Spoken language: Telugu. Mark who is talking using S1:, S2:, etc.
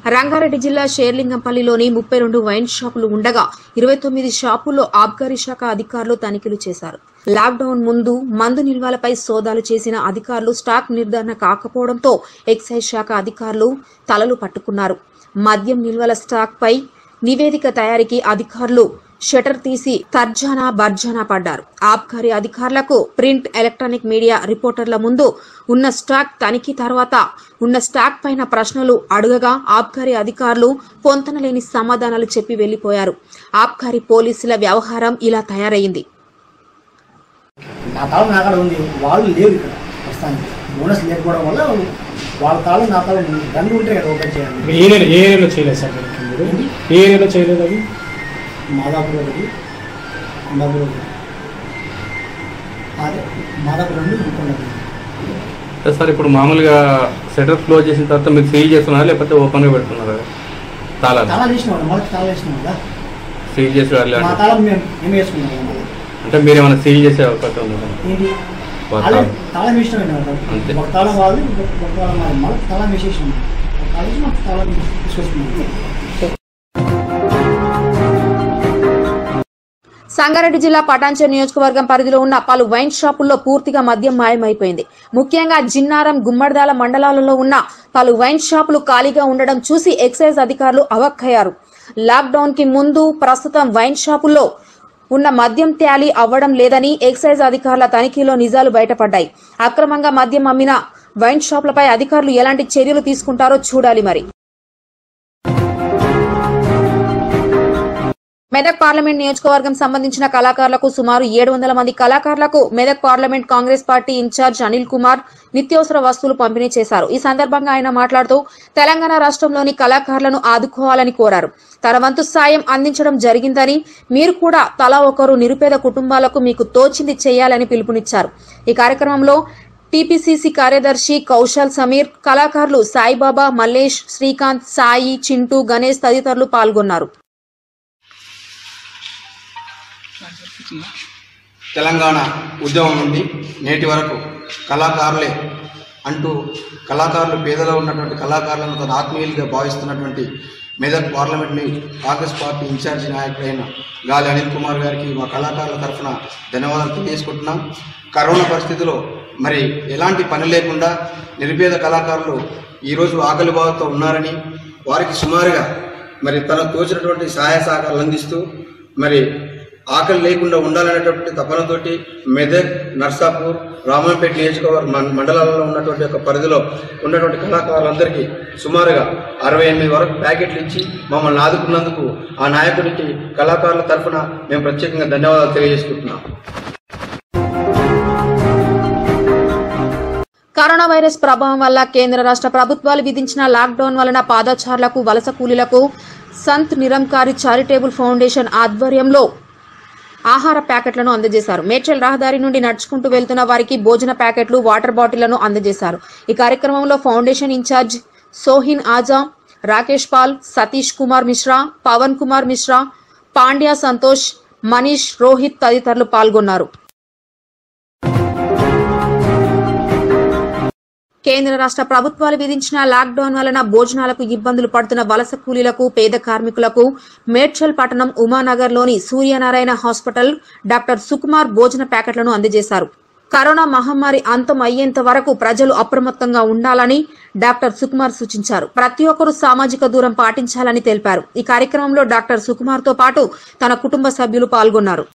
S1: రంగారెడ్డి జిల్లా షేర్లింగంపల్లిలోని ముప్పై రెండు వైన్ షాపులు ఉండగా ఇరవై తొమ్మిది షాపుల్లో ఆబ్కారీ శాఖ అధికారులు తనిఖీలు చేశారు లాక్డౌన్ ముందు మందు నిల్వలపై సోదాలు చేసిన అధికారులు స్టాక్ నిర్ధారణ కాకపోవడంతో ఎక్సైజ్ శాఖ అధికారులు తలలు పట్టుకున్నారు మద్యం నిల్వల స్టాక్ పై నివేదిక తయారీకి అధికారులు షటర్ తీసి తర్జానా బర్జానా పడ్డారు ఆబ్కారీ అధికారులకు ప్రింట్ ఎలక్ట్రానిక్ మీడియా రిపోర్టర్ల ముందు ఉన్న స్టాక్ తనిఖీ తర్వాత ఉన్న స్టాక్ పైన ప్రశ్నలు అడుగగా ఆబ్కారీ అధికారులు పొంతనలేని సమాధానాలు చెప్పి వెళ్లిపోయారు ఆబ్కారీ పోలీసుల వ్యవహారం ఇలా తయారైంది
S2: నా తాళం నా కాడ ఉంది వాళ్ళు లేవు ఇక్కడ ప్రస్తుతానికి బోనస్ లేకపోవడం వల్ల వాళ్ళ తాళం నా తాళం ఉంది గన్ను ఉంటే కదా ఓపెన్ చేయాలి
S3: ఏ ఏరియాలో ఏ ఏరియాలో చేయలేదు సార్ మీరు మీరు ఏ ఏరియాలో చేయలేదు అది
S2: మాదాపూర్ ఒకటి కొండాపూర్ ఒకటి అదే మాదాపూర్ రెండు ఇంకొండ
S4: అంటే సార్ ఇప్పుడు మామూలుగా షటర్ క్లోజ్ చేసిన తర్వాత మీరు సీల్ చేస్తున్నారా లేకపోతే ఓపెన్గా పెడుతున్నారా తాళాలు
S2: తాళం వేసిన వాళ్ళు మనకి తాళం వేసిన వాళ్ళ
S4: సీల్ చేసి వాళ్ళు
S2: మా తాళం మేము మేము వేసుకున్నాం కదా మళ్ళీ.
S4: అంటే మీరు ఏమైనా సీల్ చేసే అవకాశం ఉందా
S2: ఏంటి
S4: వాళ్ళ
S2: తాళం
S4: తాళం.
S2: తాళం వేసినాం
S4: అంతే.
S2: ఒక తాళం కాదు ఒక తాళం కాదు మళ్ళీ తాళం వేసేసినాం ఒక తాళం వేసి మాకు తాళం తీసుకొచ్చుకున్నాం
S1: సంగారెడ్డి జిల్లా పటాన్చెరు నియోజకవర్గం పరిధిలో ఉన్న పలు వైన్ షాపుల్లో పూర్తిగా మద్యం మాయమైపోయింది ముఖ్యంగా జిన్నారం గుమ్మడిదాల మండలాలలో ఉన్న పలు వైన్ షాపులు ఖాళీగా ఉండడం చూసి ఎక్సైజ్ అధికారులు అవక్కయ్యారు లాక్డౌన్ కి ముందు ప్రస్తుతం వైన్ షాపుల్లో ఉన్న మద్యం త్యాలీ అవ్వడం లేదని ఎక్సైజ్ అధికారుల తనిఖీలో నిజాలు బయటపడ్డాయి అక్రమంగా మద్యం అమ్మిన వైన్ షాపులపై అధికారులు ఎలాంటి చర్యలు తీసుకుంటారో చూడాలి మరి మెదక్ పార్లమెంట్ నియోజకవర్గం సంబంధించిన కళాకారులకు సుమారు ఏడు వందల మంది కళాకారులకు Medak parliament Congress party in charge Anil Kumar నిత్యావసర వస్తువులు పంపిణీ చేశారు ఈ సందర్భంగా ఆయన మాట్లాడుతూ తెలంగాణ రాష్ట్రంలోని కళాకారులను ఆదుకోవాలని కోరారు తన వంతు సాయం అందించడం జరిగిందని మీరు కూడా తలా ఒకరు నిరుపేద కుటుంబాలకు మీకు తోచింది చేయాలని పిలుపునిచ్చారు ఈ కార్యక్రమంలో టీపీసీసీ కార్యదర్శి కౌశల్ సమీర్ కళాకారులు సాయిబాబా మల్లేష్ శ్రీకాంత్ సాయి చింటూ గణేష్ తదితరులు పాల్గొన్నారు
S5: తెలంగాణ ఉద్యమం నుండి నేటి వరకు కళాకారులే అంటూ కళాకారులు పేదలో ఉన్నటువంటి కళాకారులను తన ఆత్మీయులుగా భావిస్తున్నటువంటి మెదక్ పార్లమెంట్ని కాంగ్రెస్ పార్టీ ఇన్ఛార్జి నాయకుడైన గాలి అనిల్ కుమార్ గారికి మా కళాకారుల తరఫున ధన్యవాదాలు తెలియజేసుకుంటున్నాం కరోనా పరిస్థితిలో మరి ఎలాంటి పని లేకుండా నిరుపేద కళాకారులు ఈరోజు ఆకలి బాధతో ఉన్నారని వారికి సుమారుగా మరి తన తోచినటువంటి సహాయ సహకారాలు అందిస్తూ మరి ఆకలి లేకుండా ఉండాలనేటువంటి తపనతోటి మెదక్ నర్సాపూర్ రామంపేట నియోజకవర్గ మం- మండలాలలో ఉన్నటువంటి ఒక పరిధిలో ఉన్నటువంటి కళాకారులందరికీ సుమారుగా అరవై ఎనిమిది వరకు ప్యాకెట్లు ఇచ్చి మమ్మల్ని ఆదుకున్నందుకు ఆ నాయకుడికి కళాకారుల తరఫున మేము ప్రత్యేకంగా ధన్యవాదాలు తెలియజేసుకుంటున్నాం
S1: కరోనా వైరస్ ప్రభావం వల్ల కేంద్ర రాష్ట్ర ప్రభుత్వాలు విధించిన లాక్డౌన్ వలన పాదచారులకు వలస కూలీలకు సంత్ నిరంకారి చారిటేబుల్ ఫౌండేషన్ ఆధ్వర్యంలో ఆహార ప్యాకెట్లను అందజేశారు మేడ్చల్ రహదారి నుండి నడుచుకుంటూ వెళ్తున్న వారికి భోజన ప్యాకెట్లు వాటర్ బాటిళ్లను అందజేశారు ఈ కార్యక్రమంలో ఫౌండేషన్ ఇన్ఛార్జ్ సోహిన్ ఆజా రాకేష్ పాల్ సతీష్ కుమార్ మిశ్రా పవన్ కుమార్ మిశ్రా పాండ్యా సంతోష్ మనీష్ రోహిత్ తదితరులు పాల్గొన్నారు కేంద్ర రాష్ట్ర ప్రభుత్వాలు విధించిన లాక్డౌన్ వలన భోజనాలకు ఇబ్బందులు పడుతున్న వలస కూలీలకు పేద కార్మికులకు మేడ్చల్ పట్టణం ఉమానగర్లోని సూర్యనారాయణ హాస్పిటల్ డాక్టర్ సుకుమార్ భోజన ప్యాకెట్లను అందజేశారు కరోనా మహమ్మారి అంతం అయ్యేంత వరకు ప్రజలు అప్రమత్తంగా ఉండాలని డాక్టర్ సుకుమార్ సూచించారు ప్రతి ఒక్కరూ సామాజిక దూరం పాటించాలని తెలిపారు ఈ కార్యక్రమంలో డాక్టర్ సుకుమార్ తో పాటు తన కుటుంబ సభ్యులు పాల్గొన్నారు